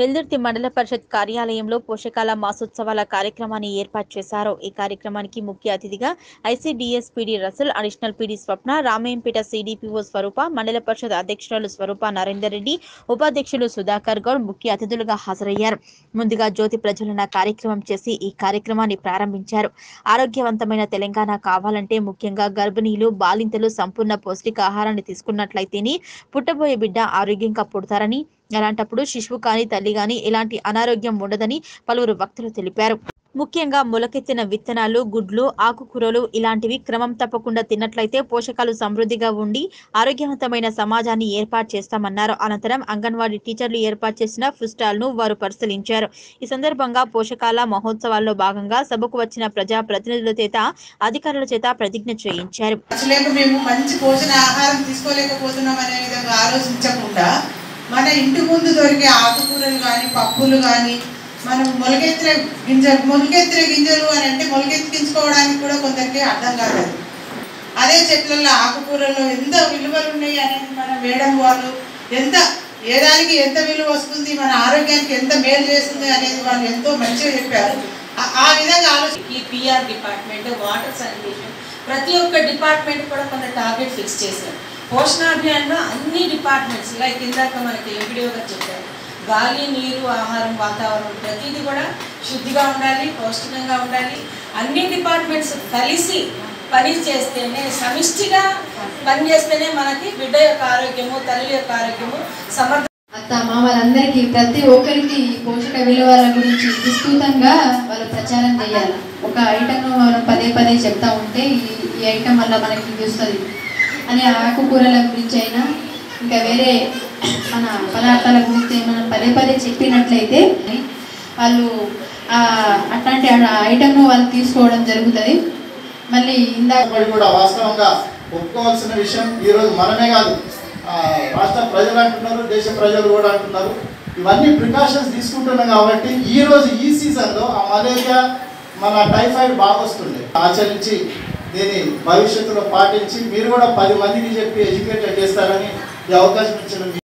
వెల్దుర్తి మండల పరిషత్ కార్యాలయంలో పోషకాల మాసోత్సవాల కార్యక్రమాన్ని ఏర్పాటు చేశారు ఈ కార్యక్రమానికి ముఖ్య అతిథిగా ఐసీడీఎస్ పీడీ రసల్ additional PD Swapna Ramayampet CDPO Swaroopa మండల పరిషత్ అధ్యక్షురాలు స్వరూప నరేందర్ రెడ్డి ఉపాధ్యక్షులు సుధాకర్ గౌడ్ ముఖ్య అతిథులుగా హాజరయ్యారు ముందుగా జ్యోతి ప్రజ్వలన కార్యక్రమం చేసి ఈ కార్యక్రమాన్ని ప్రారంభించారు ఆరోగ్యవంతమైన తెలంగాణ కావాలంటే ముఖ్యంగా గర్భిణీలు బాలింతలు సంపూర్ణ పౌష్టికాహారాన్ని తీసుకున్నట్లయితేనే పుట్టబోయే బిడ్డ ఆరోగ్యంగా పుడతారని అలాంటప్పుడు శిశువు కానీ తల్లి కానీ ఎలాంటి అనారోగ్యం ఉండదని పలువురు వక్తలు తెలిపారు ముఖ్యంగా మొలకెత్తిన విత్తనాలు గుడ్లు ఆకుకూరలు ఇలాంటివి క్రమం తప్పకుండా తిన్నట్లయితే పోషకాలు సమృద్ధిగా ఉండి ఆరోగ్యవంతమైన సమాజాన్ని ఏర్పాటు చేస్తామన్నారు అనంతరం అంగన్వాడీ టీచర్లు ఏర్పాటు చేసిన ఫుడ్ స్టాల్ ను వారు పరిశీలించారు ఈ సందర్భంగా పోషకాల మహోత్సవాల్లో భాగంగా సభకు వచ్చిన ప్రజా ప్రతినిధుల చేత అధికారుల చేత ప్రతిజ్ఞ చేయించారు లేక మేము మంచి పోషణ ఆహారం తీసుకోలేకపోతున్నాం అనే విధంగా ఆలోచించకుండా మన ఇంటి ముందు దొరికే ఆకుకూరలు కానీ పప్పులు కానీ మనం మొలకెత్తిన గింజలు మొలకెత్తిన గింజలు అని అంటే మొలకెత్తించుకోవడానికి కూడా కొందరికి అర్థం కాదు అది. అదే చెట్లలో ఆకుకూరల్లో ఎంత విలువలు ఉన్నాయి అనేది మన మేడం వాళ్ళు ఎంత ఏ దానికి ఎంత విలువ వస్తుంది మన ఆరోగ్యానికి ఎంత మేలు చేస్తుంది అనేది వాళ్ళు ఎంతో మంచిగా చెప్పారు ఆ- ఆ విధంగా ఆలోచి ఈ పిఆర్ డిపార్ట్మెంట్ వాటర్ శానిటేషన్ ప్రతి ఒక్క డిపార్ట్మెంట్ కూడా కొంత టార్గెట్ ఫిక్స్ చేశారు పోషణ అభియాన్లో అన్ని డిపార్ట్మెంట్స్ లైక్ ఇందాక మనకి ఎంపీడీఓ గారు చెప్పారు గాలి నీరు ఆహారం వాతావరణం ప్రతిదీ కూడా శుద్ధిగా ఉండాలి పౌష్టికంగా ఉండాలి అన్ని డిపార్ట్మెంట్స్ కలిసి పని చేస్తేనే సమిష్టిగా పని చేస్తేనే మనకి బిడ్డ యొక్క ఆరోగ్యము తల్లి యొక్క ఆరోగ్యము సమర్థ అత్త మామలందరికీ ప్రతి ఒక్కరికి ఈ పోషక విలువల గురించి విస్తృతంగా వాళ్ళు ప్రచారం చేయాలి ఒక ఐటమ్ మనం పదే పదే చెప్తా ఉంటే ఈ ఈ ఐటమ్ వల్ల మనకి ఇది వస్తుంది అని ఆకుకూరల గురించి అయినా ఇంకా వేరే మన పదార్థాల గురించి మనం పదే పదే చెప్పినట్లయితే వాళ్ళు ఆ అట్లాంటి ఐటమ్ను వాళ్ళు తీసుకోవడం జరుగుతుంది మళ్ళీ ఇందాక ఇప్పటికి కూడా వాస్తవంగా ఒప్పుకోవాల్సిన విషయం ఈరోజు మనమే కాదు ఆ, రాష్ట్ర ప్రజలు అంటున్నారు దేశ ప్రజలు కూడా అంటున్నారు ఇవన్నీ ప్రికాషన్స్ తీసుకుంటున్నాం కాబట్టి ఈ రోజు ఈ సీజన్లో ఆ మలేరియా మన టైఫాయిడ్ బాగా వస్తుంది ఆచరించి దీన్ని భవిష్యత్తులో పాటించి మీరు కూడా పది మందికి చెప్పి ఎడ్యుకేటెడ్ చేస్తారని ఈ అవకాశం ఇచ్చిన మీ